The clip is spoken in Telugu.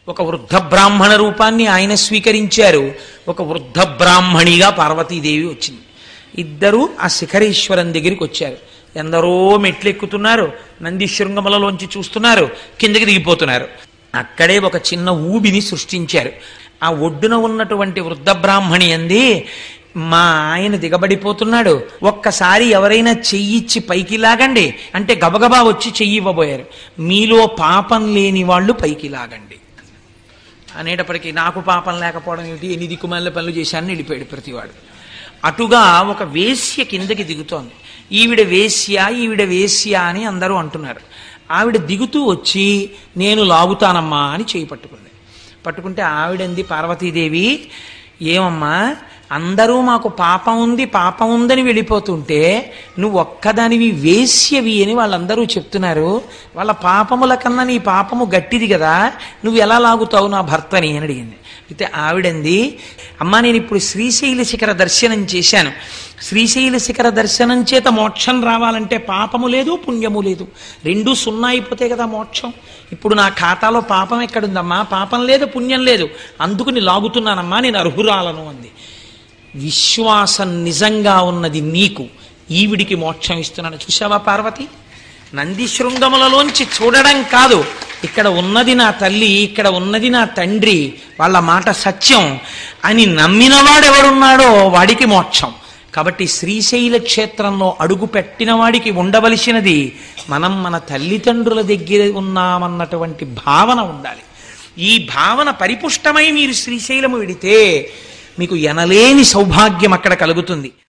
ఒక వృద్ధ బ్రాహ్మణ రూపాన్ని ఆయన స్వీకరించారు ఒక వృద్ధ బ్రాహ్మణిగా పార్వతీదేవి వచ్చింది ఇద్దరూ ఆ శిఖరేశ్వరం దగ్గరికి వచ్చారు ఎందరో మెట్లు ఎక్కుతున్నారు నంది శృంగములలోంచి చూస్తున్నారు కిందకి దిగిపోతున్నారు అక్కడే ఒక చిన్న ఊబిని సృష్టించారు ఆ ఒడ్డున ఉన్నటువంటి వృద్ధ బ్రాహ్మణి అంది మా ఆయన దిగబడిపోతున్నాడు ఒక్కసారి ఎవరైనా చెయ్యిచ్చి పైకి లాగండి అంటే గబగబా వచ్చి చెయ్యి ఇవ్వబోయారు మీలో పాపం లేని వాళ్ళు పైకి లాగండి అనేటప్పటికీ నాకు పాపం లేకపోవడం ఏమిటి ఎన్ని దిక్కుమాల పనులు చేశానని వెళ్ళిపోయాడు ప్రతివాడు అటుగా ఒక వేశ్య కిందకి దిగుతోంది ఈవిడ వేశ్య ఈవిడ వేశ్య అని అందరూ అంటున్నారు ఆవిడ దిగుతూ వచ్చి నేను లాగుతానమ్మా అని చేయి పట్టుకుంది పట్టుకుంటే ఆవిడంది పార్వతీదేవి ఏమమ్మా అందరూ మాకు పాపం ఉంది పాపం ఉందని వెళ్ళిపోతుంటే నువ్వు ఒక్కదానివి వేశ్యవి అని వాళ్ళందరూ చెప్తున్నారు వాళ్ళ పాపముల కన్నా నీ పాపము గట్టిది కదా నువ్వు ఎలా లాగుతావు నా భర్తని అని అడిగింది అయితే ఆవిడంది అమ్మా నేను ఇప్పుడు శ్రీశైల శిఖర దర్శనం చేశాను శ్రీశైల శిఖర దర్శనం చేత మోక్షం రావాలంటే పాపము లేదు పుణ్యము లేదు రెండు సున్నా అయిపోతే కదా మోక్షం ఇప్పుడు నా ఖాతాలో పాపం ఎక్కడుందమ్మా పాపం లేదు పుణ్యం లేదు అందుకుని లాగుతున్నానమ్మా నేను అర్హురాలను అంది విశ్వాసం నిజంగా ఉన్నది నీకు ఈవిడికి మోక్షం ఇస్తున్నాను చూసావా పార్వతి నంది శృంగములలోంచి చూడడం కాదు ఇక్కడ ఉన్నది నా తల్లి ఇక్కడ ఉన్నది నా తండ్రి వాళ్ళ మాట సత్యం అని నమ్మినవాడెవడున్నాడో వాడికి మోక్షం కాబట్టి శ్రీశైల క్షేత్రంలో అడుగు పెట్టిన వాడికి ఉండవలసినది మనం మన తల్లిదండ్రుల దగ్గర ఉన్నామన్నటువంటి భావన ఉండాలి ఈ భావన పరిపుష్టమై మీరు శ్రీశైలము విడితే మీకు ఎనలేని సౌభాగ్యం అక్కడ కలుగుతుంది